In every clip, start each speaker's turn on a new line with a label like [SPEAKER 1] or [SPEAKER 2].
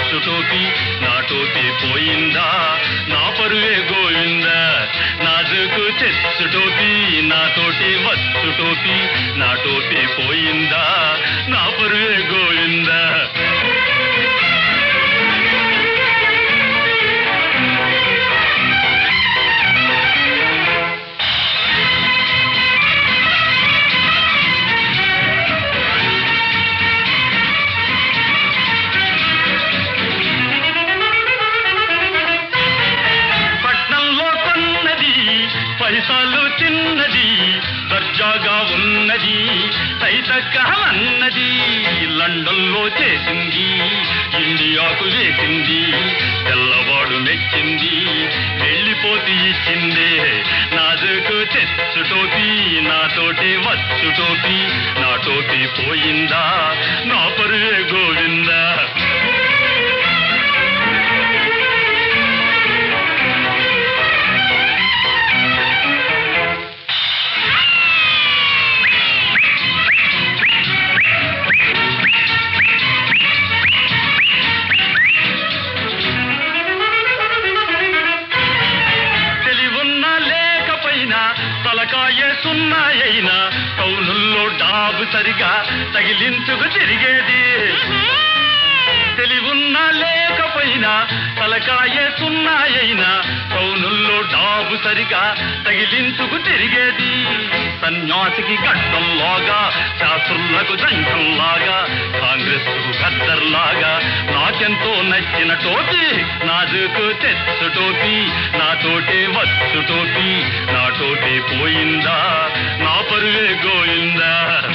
[SPEAKER 1] వచ్చు టోపీ నా టోపీ పోయిందా నా పరువే గోవిందా నాజుకు తెచ్చు టోపీ నాతోటి వచ్చు టోపీ నా టోపీ పోయిందా నా పరువే గోవిందా పట్నంలో కొన్నది పైసలు తిన్నది దర్జాగా ఉన్నది తైతక్కహమన్నది లండన్లో చేసింది ఇండియాకు వేసింది తెల్లవాడు మెచ్చింది వెళ్ళిపోతే ఇచ్చిందే నాజుకు తెచ్చు టోపీ నాతోటి వచ్చు టోపీ నా టోపీ పోయిందా నా పరువే గోవిందా తెలివున్నా లేకపోయినా తలకాయ సున్నాయైనా టౌనుల్లో డాబు సరిగా తగిలించుకు తిరిగేది తెలివున్నా లేకపోయినా తలకాయ సున్నాయైనా టౌనుల్లో డాబు సరిగా తగిలించుకు తిరిగేది సన్యాసికి గడ్డంలాగా శాస్త్రులకు జంకంలాగా కాంగ్రెస్ కు గద్దర్లాగా నాకెంతో నచ్చిన టోపీ నాజుకు తెచ్చు టోపీ నాతోటే వచ్చు టోపీ నా టోపీ పోయిందా నా పరువే గోయిందా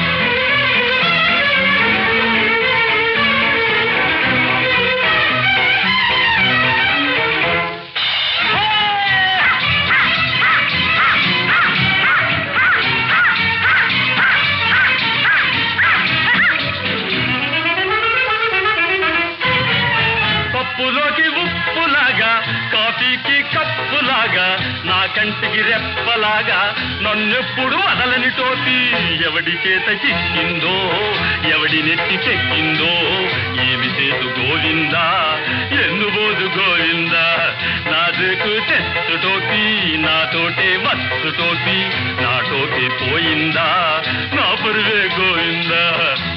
[SPEAKER 1] పప్పులోకి ఉప్పులాగా కాఫీకి కప్పులాగా నా కంటికి రెప్పలాగా నన్నెప్పుడు వదలని టోపీ ఎవడి చేత చిక్కిందో ఎవడి నెత్తి చెక్కిందో ఏమి చేతు గోవిందా ఎన్నుబోదు గోవిందా నాజుకు తెచ్చు టోపీ నాతోటే వచ్చు టోపీ నా టోపీ పోయిందా నా పురువే గోవిందా